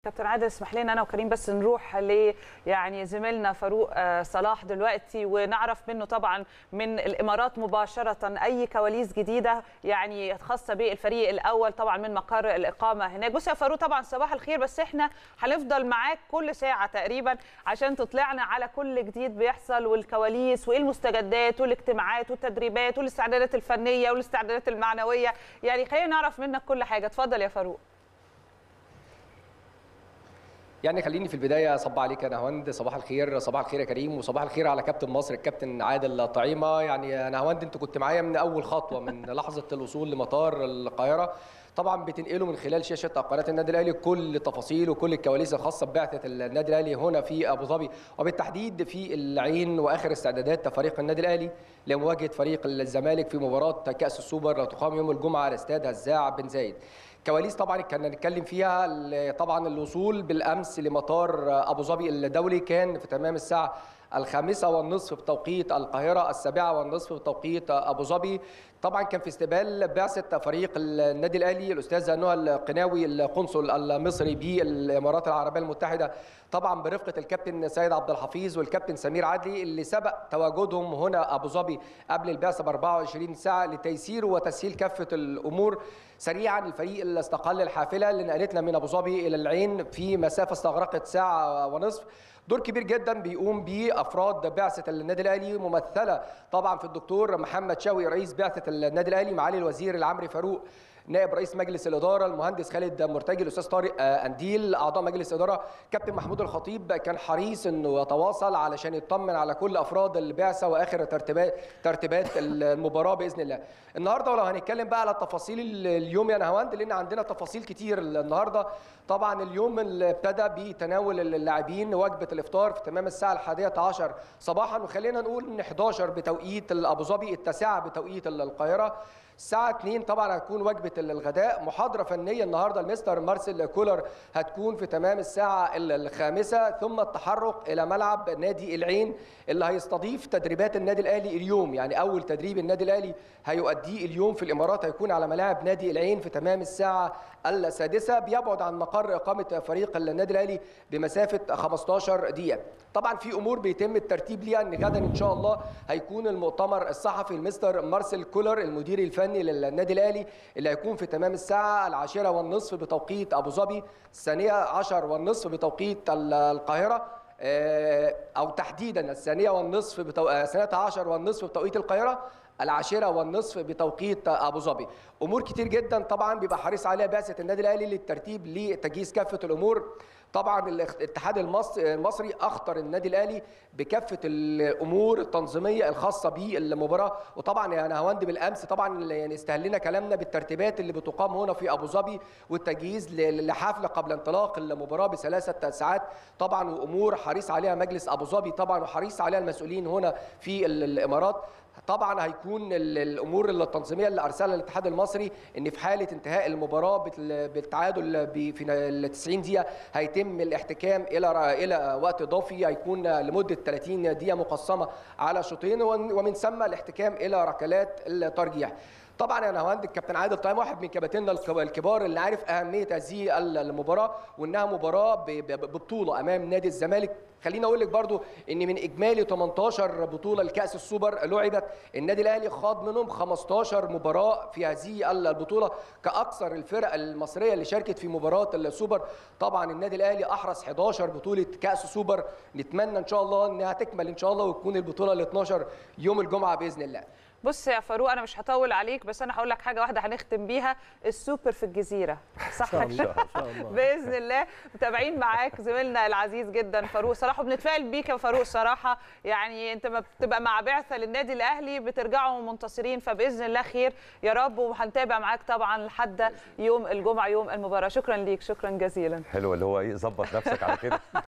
كابتن عادل اسمح لنا انا وكريم بس نروح ل يعني زميلنا فاروق آه، صلاح دلوقتي ونعرف منه طبعا من الامارات مباشره اي كواليس جديده يعني خاصه بالفريق الاول طبعا من مقر الاقامه هناك بص يا فاروق طبعا صباح الخير بس احنا هنفضل معاك كل ساعه تقريبا عشان تطلعنا على كل جديد بيحصل والكواليس وايه المستجدات والاجتماعات والتدريبات والاستعدادات الفنيه والاستعدادات المعنويه يعني خلينا نعرف منك كل حاجه اتفضل يا فاروق يعني خليني في البدايه اصب عليك يا نهاوند صباح الخير صباح الخير يا كريم وصباح الخير على كابتن مصر الكابتن عادل طعيمه يعني يا نهاوند انت كنت معايا من اول خطوه من لحظه الوصول لمطار القاهره طبعا بتنقله من خلال شاشه قناه النادي الاهلي كل التفاصيل وكل الكواليس الخاصه ببعثه النادي الاهلي هنا في ابو ظبي وبالتحديد في العين واخر استعدادات فريق النادي الاهلي لمواجهه فريق الزمالك في مباراه كاس السوبر اللي تقام يوم الجمعه على استاد هزاع بن زايد كواليس طبعا كنا نتكلم فيها طبعا الوصول بالامس لمطار ابو ظبي الدولي كان في تمام الساعه الخامسة والنصف بتوقيت القاهرة السابعة والنصف بتوقيت أبو ظبي طبعا كان في استقبال بعثة فريق النادي الأهلي الأستاذ نهى القناوي القنصل المصري بالإمارات العربية المتحدة طبعا برفقة الكابتن سيد عبد الحفيظ والكابتن سمير عدلي اللي سبق تواجدهم هنا أبو ظبي قبل البعثة ب 24 ساعة لتيسير وتسهيل كافة الأمور سريعا الفريق اللي استقل الحافلة اللي نقلتنا من أبو ظبي إلى العين في مسافة استغرقت ساعة ونصف دور كبير جدا بيقوم به افراد بعثه النادي الاهلي ممثله طبعا في الدكتور محمد شاوي رئيس بعثه النادي الاهلي معالي الوزير العمري فاروق نائب رئيس مجلس الاداره المهندس خالد مرتجي الاستاذ طارق انديل اعضاء مجلس الاداره كابتن محمود الخطيب كان حريص انه يتواصل علشان يطمن على كل افراد البعثه واخر ترتيبات ترتيبات المباراه باذن الله النهارده ولو هنتكلم بقى على تفاصيل اليوم يا نهاوند لان عندنا تفاصيل كتير النهارده طبعا اليوم اللي ابتدى بتناول اللاعبين وجبه الافطار في تمام الساعه الحادية عشر صباحا وخلينا نقول ان 11 بتوقيت ابو ظبي التاسعه بتوقيت القاهره الساعة 2 طبعا هتكون وجبة الغداء محاضرة فنية النهاردة المستر مارسيل كولر هتكون في تمام الساعة الخامسة ثم التحرك إلى ملعب نادي العين اللي هيستضيف تدريبات النادي الأهلي اليوم يعني أول تدريب النادي الأهلي هيؤديه اليوم في الإمارات هيكون على ملاعب نادي العين في تمام الساعة السادسة بيبعد عن مقر إقامة فريق النادي الأهلي بمسافة 15 دقيقة طبعا في أمور بيتم الترتيب ليها إن غدا إن شاء الله هيكون المؤتمر الصحفي المستر مارسيل كولر المدير الفني الفني للنادي الاهلي اللي هيكون في تمام الساعه العاشره والنصف بتوقيت ابو ظبي الثانيه عشر والنصف بتوقيت القاهره او تحديدا الثانيه والنصف بتو... الثانيه عشر والنصف بتوقيت القاهره العاشرة والنصف بتوقيت أبو ظبي أمور كتير جدا طبعا بيبقى حريص عليها بعثة النادي الأهلي للترتيب لتجهيز كافة الأمور طبعا الاتحاد المصري اخطر النادي الاهلي بكافه الامور التنظيميه الخاصه بالمباراه وطبعا يا نهاوند بالامس طبعا يعني استهلنا كلامنا بالترتيبات اللي بتقام هنا في ابو ظبي والتجهيز لحفله قبل انطلاق المباراه بثلاثه ساعات طبعا وامور حريص عليها مجلس ابو ظبي طبعا وحريص عليها المسؤولين هنا في الامارات طبعا هيكون الامور التنظيميه اللي ارسلها الاتحاد المصري ان في حاله انتهاء المباراه بالتعادل في ال 90 دقيقه هيتم الاحتكام الى الى وقت اضافي هيكون لمده 30 دقيقه مقسمه على شوطين ومن ثم الاحتكام الى ركلات الترجيح طبعا انا هوند الكابتن عادل طيب واحد من كباتننا الكبار اللي عارف اهميه هذه المباراه وانها مباراه ببطوله امام نادي الزمالك خليني اقول لك برضو ان من اجمالي 18 بطوله لكاس السوبر لعبت النادي الاهلي خاض منهم 15 مباراه في هذه البطوله كاكثر الفرق المصريه اللي شاركت في مباراه السوبر طبعا النادي الاهلي احرز 11 بطوله كاس السوبر نتمنى ان شاء الله انها تكمل ان شاء الله وتكون البطوله ال 12 يوم الجمعه باذن الله بص يا فاروق انا مش هطول عليك بس انا هقول لك حاجه واحده هنختم بيها السوبر في الجزيره صح إن شاء الله. إن شاء الله. باذن الله متابعين معاك زميلنا العزيز جدا فاروق صراحه بنتفائل بيك يا فاروق صراحه يعني انت ما بتبقى مع بعثه للنادي الاهلي بترجعوا منتصرين فباذن الله خير يا رب وهنتابع معاك طبعا لحد يوم الجمعه يوم المباراه شكرا ليك شكرا جزيلا حلو اللي هو ايه ظبط نفسك على كده